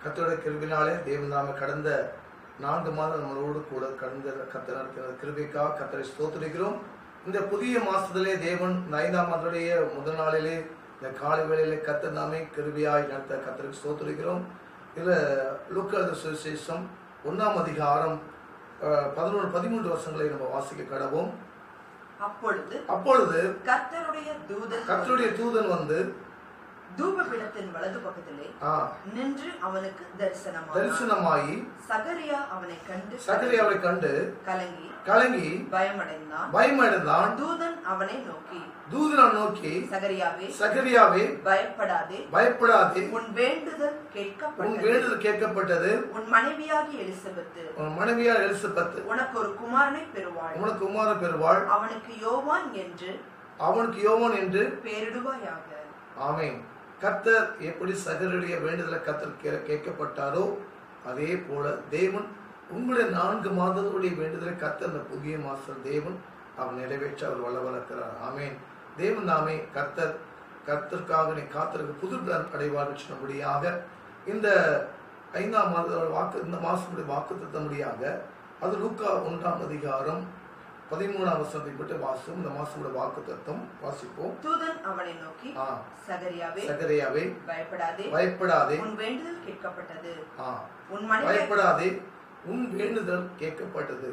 கத்தருடைய கிருபினாலே தேவன் நாம கடந்த நான்கு மாதம் நம்மளோடு கூட கடந்த கத்த நடத்தின கிருபைக்காக கத்தரை ஸ்தோத்திரிக்கிறோம் இந்த புதிய மாசத்திலே தேவன் இந்த ஐந்தாம் மாதத்துடைய முதல் நாளிலே இந்த காலை வேளையிலே கத்தர் நாமே கிருபியாய் நடத்த கத்தருக்கு ஸ்தோத்திரிக்கிறோம் இதுல லூக்கா சுவிசேஷம் ஒன்றாம் அதிகாரம் பதினொன்று பதிமூன்று வருஷங்களை நம்ம வாசிக்க கடவோம் அப்பொழுது அப்பொழுது கர்த்தருடைய தூதன் கர்த்தருடைய தூதன் வந்து தூபபீடத்தின் வலது பக்கத்திலே ஆ, நின்று அவனுக்கு தரிசனமானார் தரிசனமாயி சகரியா அவனை கண்டு சகரியாவை கண்டு கலங்கி கலங்கி பயமடைந்தான் பயமடைந்தான் தூதன் அவனை நோக்கி தூதனை நோக்கி சகரியாவே சகரியாவே பயப்படாதே பயப்படாதே உன் வேண்டுதல் உன் கேட்கப்பட்டது வேண்டுதல் கேட்கப்பட்டது உன் மனைவியாகி எலிசபெத்து உன் மனைவியார் எலிசபெத் உனக்கு ஒரு குமாரனை பெறுவாள் உனக்கு குமார பெறுவாள் அவனுக்கு யோவான் என்று அவனுக்கு யோவன் என்று பெயரிடுவாயாக ஆமென் கர்த்தர் எப்படி சகருடைய வேண்டுதலை கர்த்தர் கே- கேட்கப்பட்டாரோ அதே போல தேவன் உங்களுடைய நான்கு மாதங்களுடைய வேண்டுதலை கர்த்தர் அந்த புதிய மாசம் தேவன் அவர் நிறைவேற்ற அவர் வல்லவரக்கிறார் ஆமென் தேவன் நாமே கர்த்தர் கர்த்தருக்காக நீ காத்திருக்க புது பலன் அடைவார்கள் சொன்னபடியாக இந்த ஐந்தாம் மாத வாக்கு இந்த மாசத்துடைய வாக்கு தத்தபடியாக அது லூக்கா ஒன்றாம் அதிகாரம் பதிமூணாம் வசனத்தை விட்டு வாசிப்போம் இந்த மாசத்தோட வாக்கு தத்தம் வாசிப்போம் தூதன் அவனை நோக்கி ஆ சகரியாவே சகரியாவே பயப்படாதே பயப்படாதே உன் வேண்டுதல் கேட்கப்பட்டது ஆ, உன் மனைவி பயப்படாதே உன் வேண்டுதல் கேட்கப்பட்டது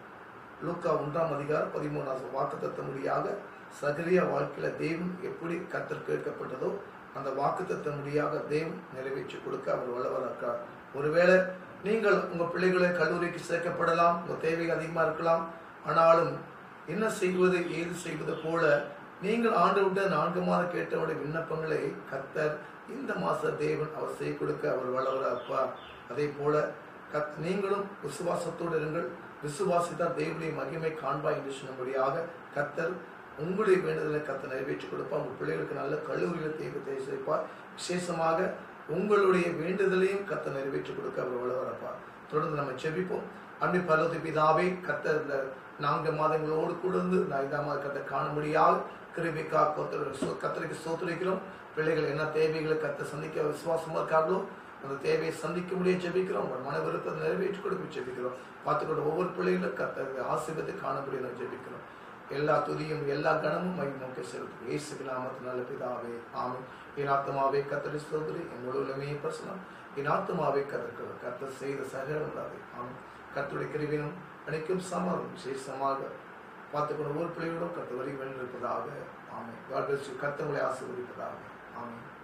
லூக்கா ஒன்றாம் அதிகாரம் பதிமூணாவது வாக்கு முடியாக சகரியா வாழ்க்கையில தேவன் எப்படி கத்தர் கேட்கப்பட்டதோ அந்த வாக்கு முடியாக தேவன் நிறைவேற்றி கொடுக்க அவர் வல்லவராக்கார் ஒருவேளை நீங்கள் உங்க பிள்ளைகளை கல்லூரிக்கு சேர்க்கப்படலாம் உங்க தேவை அதிகமா இருக்கலாம் ஆனாலும் என்ன செய்வது ஏது செய்வது போல நீங்கள் ஆண்டு விட்ட நான்கு மாதம் கேட்டவுடைய விண்ணப்பங்களை கத்தர் இந்த மாச தேவன் அவர் செய்ய கொடுக்க அவர் வல்லவரா இருப்பார் அதே போல கத் நீங்களும் விசுவாசத்தோடு இருங்கள் விசுவாசித்தால் தேவனுடைய மகிமை காண்பா என்று சொன்னபடியாக கத்தர் உங்களுடைய வேண்டுதலை கத்தர் நிறைவேற்றி கொடுப்பார் உங்கள் பிள்ளைகளுக்கு நல்ல கல்லூரியில் தேவை தேவை செய்ப்பார் விசேஷமாக உங்களுடைய வேண்டுதலையும் கத்தர் நிறைவேற்றி கொடுக்க அவர் வல்லவரப்பார் தொடர்ந்து நம்ம செபிப்போம் அன்பி பரவதி பிதாவே கத்தர் இந்த நான்கு மாதங்களோடு கூட இருந்து இந்த ஐந்தாம் மாத கத்தை காணும்படியாக கிருபிக்கா கத்தருக்கு சோத்துரைக்கிறோம் பிள்ளைகள் என்ன தேவைகளை கத்த சந்திக்க விசுவாசமா இருக்காங்களோ அந்த தேவையை சந்திக்க முடிய ஜெபிக்கிறோம் உங்கள் மன விருப்பத்தை நிறைவேற்றி கொடுக்க ஜெபிக்கிறோம் பார்த்துக்கொண்டு ஒவ்வொரு பிள்ளைகளும் கத்த ஆசீர்வத்தை காணக்கூடிய நான் ஜெபிக்கிறோம் எல்லா துதியும் எல்லா கணமும் மை நோக்கி செலுத்தும் இயேசு நாமத்து நல்ல பிதாவே ஆமென் என் ஆத்மாவே கத்தரி சோதரி என் முழுவதுமே பிரசனம் என் ஆத்மாவே கத்தர் கத்தர் செய்த சகலவந்தாவே ஆமென் கத்தருடைய கிருவினும் அனைக்கும் சமரும் விசேஷமாக பார்த்துக்கொண்டு ஒவ்வொரு பிள்ளைகளோடும் கத்த வரி இருப்பதாக ஆமென் God bless you. கர்த்தர் உங்களை ஆசீர்வதிப்பதாக ஆமென்